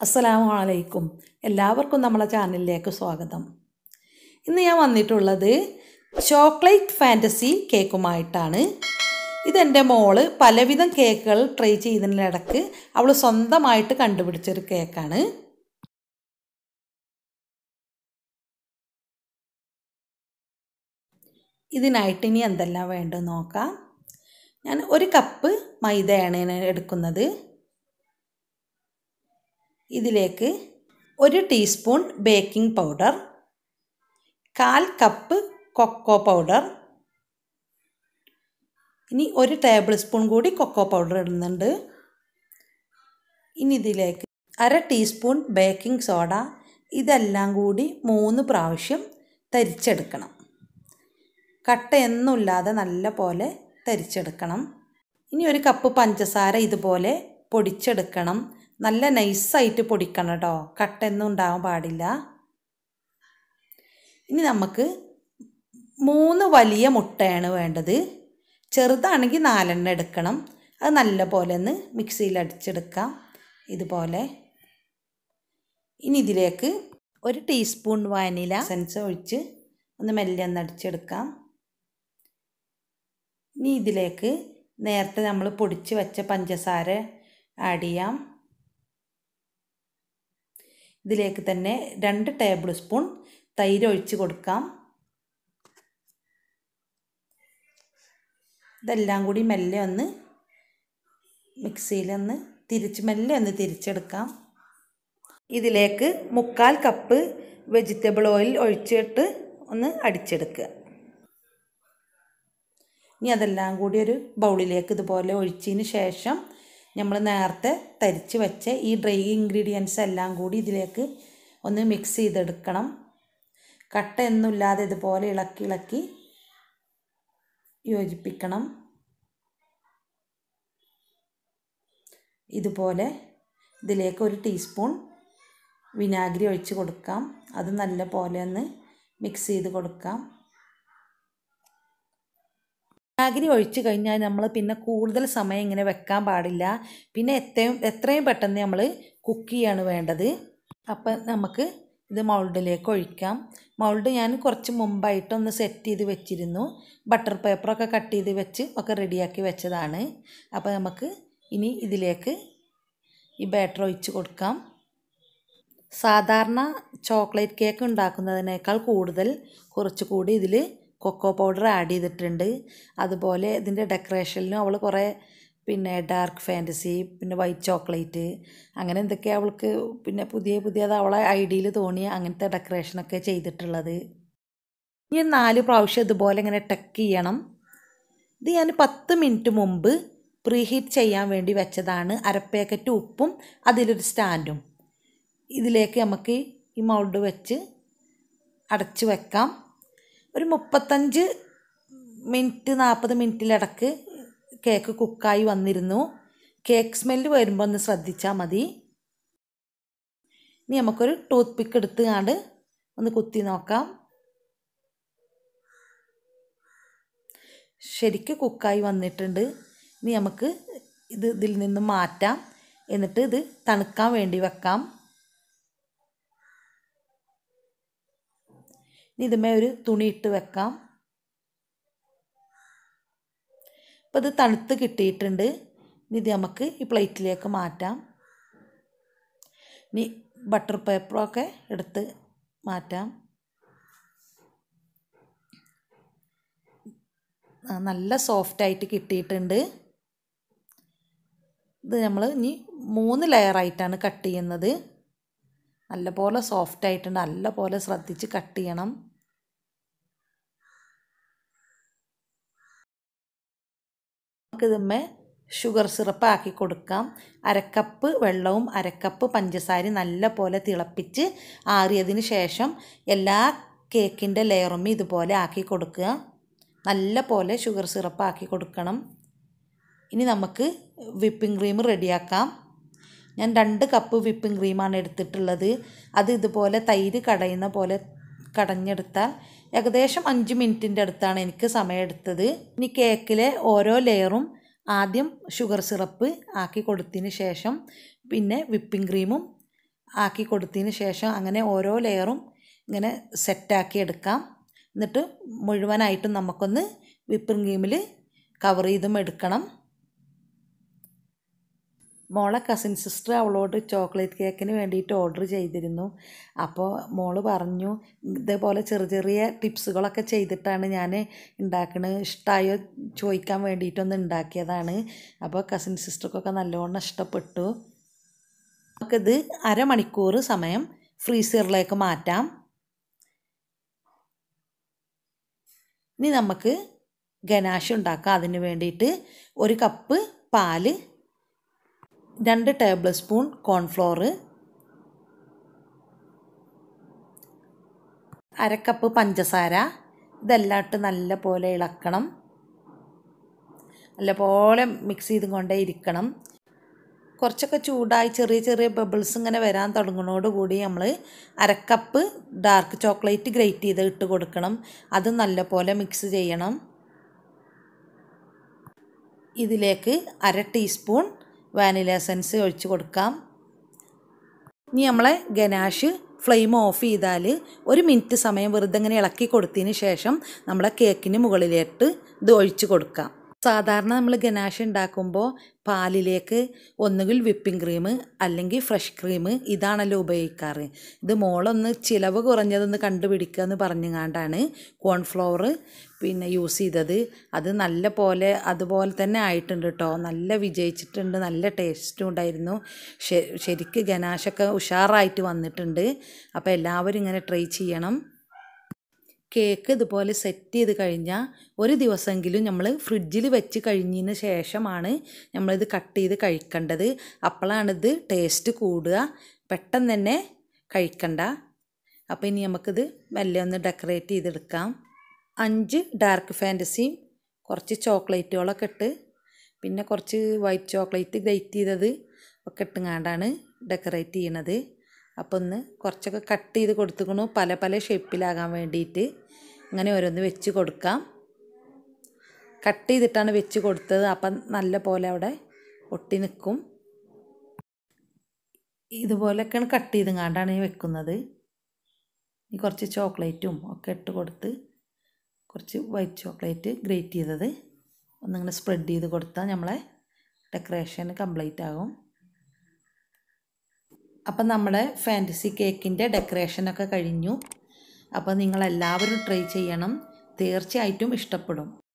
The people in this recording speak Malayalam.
അസ്സലാമു അലൈക്കും എല്ലാവർക്കും നമ്മളെ ചാനലിലേക്ക് സ്വാഗതം ഇന്ന് ഞാൻ വന്നിട്ടുള്ളത് ചോക്ലേറ്റ് ഫാൻറ്റസി കേക്കുമായിട്ടാണ് ഇതെൻ്റെ മോള് പലവിധം കേക്കുകൾ ട്രൈ ചെയ്തതിനിടക്ക് അവൾ സ്വന്തമായിട്ട് കണ്ടുപിടിച്ചൊരു കേക്കാണ് ഇതിനായിട്ട് ഇനി എന്തെല്ലാം വേണ്ടത് നോക്കാം ഞാൻ ഒരു കപ്പ് മൈദയാണ് ഞാൻ എടുക്കുന്നത് ഇതിലേക്ക് ഒരു ടീസ്പൂൺ ബേക്കിംഗ് പൗഡർ കാൽ കപ്പ് കൊക്കോ പൗഡർ ഇനി ഒരു ടേബിൾ സ്പൂൺ കൂടി കൊക്കോ പൗഡർ ഇടുന്നുണ്ട് ഇനി ഇതിലേക്ക് അര ടീസ്പൂൺ ബേക്കിംഗ് സോഡ ഇതെല്ലാം കൂടി മൂന്ന് പ്രാവശ്യം തരിച്ചെടുക്കണം കട്ടയൊന്നുമില്ലാതെ നല്ല പോലെ തരിച്ചെടുക്കണം ഇനി ഒരു കപ്പ് പഞ്ചസാര ഇതുപോലെ പൊടിച്ചെടുക്കണം നല്ല നൈസായിട്ട് പൊടിക്കണം കേട്ടോ കട്ടയൊന്നും ഉണ്ടാവാൻ പാടില്ല ഇനി നമുക്ക് മൂന്ന് വലിയ മുട്ടയാണ് വേണ്ടത് ചെറുതാണെങ്കിൽ നാലെണ്ണം എടുക്കണം അത് നല്ല പോലെ ഒന്ന് മിക്സിയിൽ അടിച്ചെടുക്കാം ഇതുപോലെ ഇനി ഇതിലേക്ക് ഒരു ടീസ്പൂൺ വാനില സെൻസ് ഒഴിച്ച് ഒന്ന് മെല്ലെ ഒന്ന് അടിച്ചെടുക്കാം ഇനി ഇതിലേക്ക് നേരത്തെ നമ്മൾ പൊടിച്ച് വെച്ച പഞ്ചസാര ആഡ് ചെയ്യാം ഇതിലേക്ക് തന്നെ രണ്ട് ടേബിൾ സ്പൂൺ തൈര് ഒഴിച്ച് കൊടുക്കാം ഇതെല്ലാം കൂടി മെല്ലെ ഒന്ന് മിക്സിയിലൊന്ന് തിരിച്ച് മെല്ലെ ഒന്ന് തിരിച്ചെടുക്കാം ഇതിലേക്ക് മുക്കാൽ കപ്പ് വെജിറ്റബിൾ ഓയിൽ ഒഴിച്ചിട്ട് ഒന്ന് അടിച്ചെടുക്കുക ഇനി അതെല്ലാം കൂടി ഒരു ബൗളിലേക്ക് ഇതുപോലെ ഒഴിച്ചതിന് ശേഷം നമ്മൾ നേരത്തെ തരിച്ച് വെച്ച ഈ ഡ്രൈ ഇൻഗ്രീഡിയൻസ് എല്ലാം കൂടി ഇതിലേക്ക് ഒന്ന് മിക്സ് ചെയ്തെടുക്കണം കട്ടയൊന്നുമില്ലാതെ ഇതുപോലെ ഇളക്കി ഇളക്കി യോജിപ്പിക്കണം ഇതുപോലെ ഇതിലേക്ക് ഒരു ടീസ്പൂൺ വിനാഗിരി ഒഴിച്ച് കൊടുക്കാം അത് നല്ല പോലെ ഒന്ന് മിക്സ് ചെയ്ത് കൊടുക്കാം വിനാഗിരി ഒഴിച്ച് കഴിഞ്ഞാൽ നമ്മൾ പിന്നെ കൂടുതൽ സമയം ഇങ്ങനെ വെക്കാൻ പാടില്ല പിന്നെ എത്രയും എത്രയും പെട്ടെന്ന് നമ്മൾ കുക്ക് ചെയ്യാണ് വേണ്ടത് അപ്പം നമുക്ക് ഇത് മൗൾഡിലേക്ക് ഒഴിക്കാം മൗൾഡ് ഞാൻ കുറച്ച് മുമ്പായിട്ടൊന്ന് സെറ്റ് ചെയ്ത് വെച്ചിരുന്നു ബട്ടർ പേപ്പറൊക്കെ കട്ട് ചെയ്ത് വെച്ച് ഒക്കെ റെഡിയാക്കി വെച്ചതാണ് അപ്പോൾ നമുക്ക് ഇനി ഇതിലേക്ക് ഈ ബാറ്റർ ഒഴിച്ച് കൊടുക്കാം സാധാരണ ചോക്ലേറ്റ് കേക്ക് ഉണ്ടാക്കുന്നതിനേക്കാൾ കൂടുതൽ കുറച്ചുകൂടി ഇതിൽ കൊക്കോ പൗഡർ ആഡ് ചെയ്തിട്ടുണ്ട് അതുപോലെ ഇതിൻ്റെ ഡെക്കറേഷനിലും അവൾ കുറേ പിന്നെ ഡാർക്ക് ഫാൻറ്റസി പിന്നെ വൈറ്റ് ചോക്ലേറ്റ് അങ്ങനെ എന്തൊക്കെയാണ് അവൾക്ക് പിന്നെ പുതിയ പുതിയത് അവളെ ഐഡിയയിൽ തോന്നിയ അങ്ങനത്തെ ഡെക്കറേഷനൊക്കെ ചെയ്തിട്ടുള്ളത് ഇനി നാല് പ്രാവശ്യം ഇതുപോലെ ഇങ്ങനെ ടെക്ക് ചെയ്യണം ഇത് ഞാൻ പത്ത് മിനിറ്റ് മുമ്പ് പ്രീഹീറ്റ് ചെയ്യാൻ വേണ്ടി വെച്ചതാണ് അര പാക്കറ്റ് ഉപ്പും അതിലൊരു സ്റ്റാൻഡും ഇതിലേക്ക് നമുക്ക് ഈ മൗൾഡ് വെച്ച് അടച്ച് വെക്കാം ഒരു മുപ്പത്തഞ്ച് മിനിറ്റ് നാൽപ്പത് മിനിറ്റിലിടക്ക് കേക്ക് കുക്കായി വന്നിരുന്നു കേക്ക് സ്മെല്ല് വരുമ്പോൾ ഒന്ന് ശ്രദ്ധിച്ചാൽ മതി ഇനി നമുക്കൊരു ടൂത്ത് പിക്ക് എടുത്തുകൊണ്ട് ഒന്ന് കുത്തി നോക്കാം ശരിക്ക് കുക്കായി വന്നിട്ടുണ്ട് ഇനി നമുക്ക് ഇത് ഇതിൽ നിന്ന് മാറ്റാം എന്നിട്ട് ഇത് തണുക്കാൻ വേണ്ടി വെക്കാം ഇനി ഇതുമേ ഒരു തുണി ഇട്ട് വെക്കാം അപ്പോൾ ഇത് തണുത്ത് കിട്ടിയിട്ടുണ്ട് ഇനി ഇത് നമുക്ക് ഈ പ്ലേറ്റിലേക്ക് മാറ്റാം ഇനി ബട്ടർ പേപ്പറൊക്കെ എടുത്ത് മാറ്റാം നല്ല സോഫ്റ്റായിട്ട് കിട്ടിയിട്ടുണ്ട് ഇത് നമ്മൾ ഇനി മൂന്ന് ലെയറായിട്ടാണ് കട്ട് ചെയ്യുന്നത് നല്ലപോലെ സോഫ്റ്റ് ആയിട്ടുണ്ട് നല്ലപോലെ ശ്രദ്ധിച്ച് കട്ട് ചെയ്യണം നമുക്കിതുമ്മേ ഷുഗർ സിറപ്പ് ആക്കി കൊടുക്കാം അരക്കപ്പ് വെള്ളവും അരക്കപ്പ് പഞ്ചസാരയും നല്ല പോലെ തിളപ്പിച്ച് ആറിയതിന് ശേഷം എല്ലാ കേക്കിൻ്റെ ലെയറും ഇതുപോലെ ആക്കി കൊടുക്കുക നല്ല പോലെ ഷുഗർ സിറപ്പ് ആക്കി കൊടുക്കണം ഇനി നമുക്ക് വിപ്പിംഗ് ക്രീം റെഡിയാക്കാം ഞാൻ രണ്ട് കപ്പ് വിപ്പിംഗ് ക്രീമാണ് എടുത്തിട്ടുള്ളത് അത് ഇതുപോലെ തൈര് കടയുന്ന പോലെ കടഞ്ഞെടുത്താൽ ഏകദേശം അഞ്ച് മിനിറ്റിൻ്റെ അടുത്താണ് എനിക്ക് സമയമെടുത്തത് ഇനി കേക്കിലെ ഓരോ ലെയറും ആദ്യം ഷുഗർ സിറപ്പ് ആക്കി കൊടുത്തതിന് ശേഷം പിന്നെ വിപ്പിംഗ് ക്രീമും ആക്കി കൊടുത്തതിന് ശേഷം അങ്ങനെ ഓരോ ലെയറും ഇങ്ങനെ സെറ്റാക്കി എടുക്കാം എന്നിട്ട് മുഴുവനായിട്ടും നമുക്കൊന്ന് വിപ്പിംഗ് ക്രീമിൽ കവർ ചെയ്തും എടുക്കണം മോളെ കസിൻ സിസ്റ്റർ അവളോട് ചോക്ലേറ്റ് കേക്കിന് വേണ്ടിയിട്ട് ഓർഡർ ചെയ്തിരുന്നു അപ്പോൾ മോള് പറഞ്ഞു ഇതേപോലെ ചെറിയ ചെറിയ ടിപ്സുകളൊക്കെ ചെയ്തിട്ടാണ് ഞാൻ ഉണ്ടാക്കുന്നത് ഇഷ്ടമായോ ചോദിക്കാൻ വേണ്ടിയിട്ടൊന്ന് ഉണ്ടാക്കിയതാണ് അപ്പോൾ കസിൻ സിസ്റ്റർക്കൊക്കെ നല്ലോണം ഇഷ്ടപ്പെട്ടു നമുക്കിത് അരമണിക്കൂർ സമയം ഫ്രീസറിലേക്ക് മാറ്റാം ഇനി നമുക്ക് ഗനാഷ് ഉണ്ടാക്കാം അതിന് വേണ്ടിയിട്ട് ഒരു കപ്പ് പാല് രണ്ട് ടേബിൾ സ്പൂൺ കോൺഫ്ലോർ അരക്കപ്പ് പഞ്ചസാര ഇതെല്ലാം ഇട്ട് നല്ല പോലെ ഇളക്കണം നല്ലപോലെ മിക്സ് ചെയ്തും കൊണ്ടേ ഇരിക്കണം കുറച്ചൊക്കെ ചൂടായി ചെറിയ ചെറിയ ബബിൾസ് ഇങ്ങനെ വരാൻ തുടങ്ങുന്നതോടുകൂടി നമ്മൾ അരക്കപ്പ് ഡാർക്ക് ചോക്ലേറ്റ് ഗ്രേറ്റ് ചെയ്ത് ഇട്ട് കൊടുക്കണം അത് നല്ലപോലെ മിക്സ് ചെയ്യണം ഇതിലേക്ക് അര ടീസ്പൂൺ വാനില എസൻസ് ഒഴിച്ച് കൊടുക്കാം ഇനി നമ്മളെ ഗനാഷ് ഫ്ലെയിം ഓഫ് ചെയ്താൽ ഒരു മിനിറ്റ് സമയം വെറുതെ ഇങ്ങനെ ഇളക്കി കൊടുത്തതിന് ശേഷം നമ്മളെ കേക്കിന് മുകളിലേക്ക് ഇത് ഒഴിച്ച് കൊടുക്കാം സാധാരണ നമ്മൾ ഗനാഷ് ഉണ്ടാക്കുമ്പോൾ പാലിലേക്ക് ഒന്നുകിൽ വിപ്പിംഗ് ക്രീം അല്ലെങ്കിൽ ഫ്രഷ് ക്രീം ഇതാണല്ലോ ഉപയോഗിക്കാറ് ഇത് മോളൊന്ന് ചിലവ് കുറഞ്ഞതൊന്ന് കണ്ടുപിടിക്കുക എന്ന് പറഞ്ഞുകൊണ്ടാണ് കോൺഫ്ലവർ പിന്നെ യൂസ് ചെയ്തത് അത് നല്ല പോലെ അതുപോലെ തന്നെ ആയിട്ടുണ്ട് കേട്ടോ നല്ല വിജയിച്ചിട്ടുണ്ട് നല്ല ടേസ്റ്റും ഉണ്ടായിരുന്നു ശരിക്ക് ഗനാഷൊക്കെ ഉഷാറായിട്ട് വന്നിട്ടുണ്ട് അപ്പോൾ എല്ലാവരും ഇങ്ങനെ ട്രൈ ചെയ്യണം കേക്ക് ഇതുപോലെ സെറ്റ് ചെയ്ത് കഴിഞ്ഞാൽ ഒരു ദിവസമെങ്കിലും നമ്മൾ ഫ്രിഡ്ജിൽ വെച്ച് കഴിഞ്ഞതിന് ശേഷമാണ് നമ്മളിത് കട്ട് ചെയ്ത് കഴിക്കേണ്ടത് അപ്പോഴാണിത് ടേസ്റ്റ് കൂടുക പെട്ടെന്ന് തന്നെ കഴിക്കണ്ട അപ്പോൾ ഇനി നമുക്കിത് മെല്ലെ ഒന്ന് ഡെക്കറേറ്റ് ചെയ്തെടുക്കാം അഞ്ച് ഡാർക്ക് ഫാൻറ്റസിയും കുറച്ച് ചോക്ലേറ്റുകളൊക്കെ ഇട്ട് പിന്നെ കുറച്ച് വൈറ്റ് ചോക്ലേറ്റ് ഗ്രേറ്റ് ചെയ്തത് ഒക്കെ ഇട്ടുങ്ങാണ്ടാണ് ഡെക്കറേറ്റ് ചെയ്യണത് അപ്പോൾ ഒന്ന് കുറച്ചൊക്കെ കട്ട് ചെയ്ത് കൊടുത്തുക്കണു പല പല ഷേപ്പിലാകാൻ വേണ്ടിയിട്ട് ഇങ്ങനെ ഓരോന്ന് വെച്ച് കൊടുക്കാം കട്ട് ചെയ്തിട്ടാണ് വെച്ച് കൊടുത്തത് അപ്പം നല്ല പോലെ അവിടെ ഒട്ടി നിൽക്കും ഇതുപോലെയൊക്കെയാണ് കട്ട് ചെയ്തുങ്ങാണ്ടാണ് ഈ വെക്കുന്നത് ഈ കുറച്ച് ചോക്ലേറ്റും ഒക്കെ ഇട്ട് കൊടുത്ത് കുറച്ച് വൈറ്റ് ചോക്ലേറ്റ് ഗ്രേറ്റ് ചെയ്തത് ഒന്നിങ്ങനെ സ്പ്രെഡ് ചെയ്ത് കൊടുത്താൽ നമ്മളെ ഡെക്കറേഷൻ കംപ്ലീറ്റ് ആകും അപ്പം നമ്മുടെ ഫാൻറ്റസി കേക്കിൻ്റെ ഡെക്കറേഷനൊക്കെ കഴിഞ്ഞു അപ്പോൾ നിങ്ങളെല്ലാവരും ട്രൈ ചെയ്യണം തീർച്ചയായിട്ടും ഇഷ്ടപ്പെടും